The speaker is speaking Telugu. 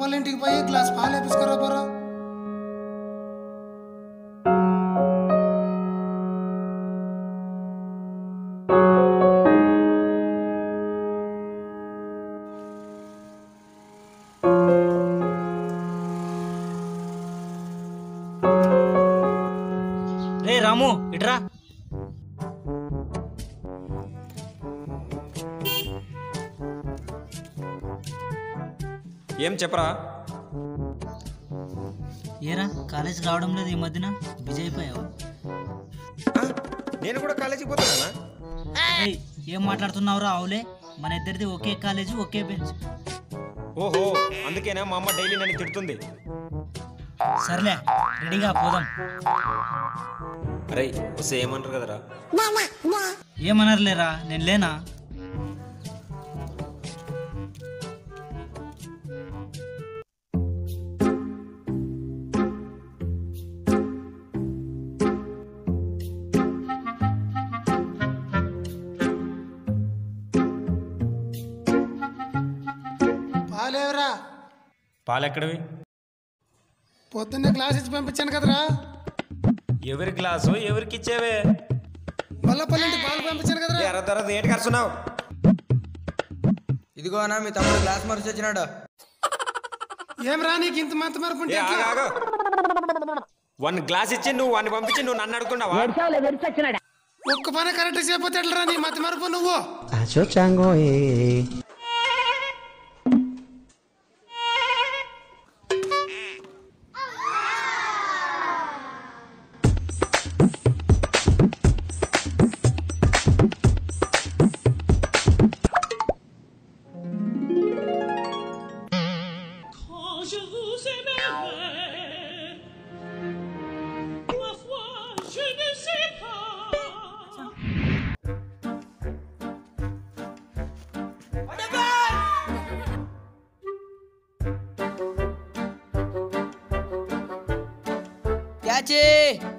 మల్లపల్లి ఇంటికి పోయి గ్లాస్ పాలు వేపించుకోరా పోరా రే రాము ఇట్రా ఏం చెప్పరా ఏరా కాలేజ్ రావడం లేదు ఈ మధ్యన బిజీ అయిపోయావు ఆ, నేను కూడా కాలేజీకి పోతానా ఏయ్, ఏం మాట్లాడుతున్నావురా అవులే మన ఇద్దరిది ఒకే కాలేజీ ఒకే బెంచ్ ఓహో అందుకేనా మా అమ్మ డైలీ నన్ను తిడుతుంది సర్లే రెడీగా పోదాం అరే వస్తే ఏమంటారు కదరా ఏమనర్లేరా నేను లేనా పాలేవరా పాలు ఎక్కడవి పొద్దున్నే గ్లాస్ ఇచ్చి పంపించాను కదరా ఎవరి గ్లాసు ఎవరికి ఇచ్చేవే మల్లపల్లి ఇంటికి పాలు పంపించాను కదరా ఎర్ర తర్వాత ఏంటి కరుస్తున్నావు ఇదిగో అన్న మీ తమ్ముడు గ్లాస్ మరిచి వచ్చినాడు ఏం రా నీకు ఇంత మంత మరపు ఉంటే ఏ ఎట్లా? ఆగు, ఆగు. వన్ గ్లాస్ ఇచ్చి నువ్వు వాడిని పంపించి నువ్వు నన్ను అడుగుతున్నావా ఒక్క పని కరెక్ట్ చేయకపోతే ఎట్లరా నీ మత మరపు నువ్వు Quand je vous aimerai, ma foi, je ne sais pas. Catchy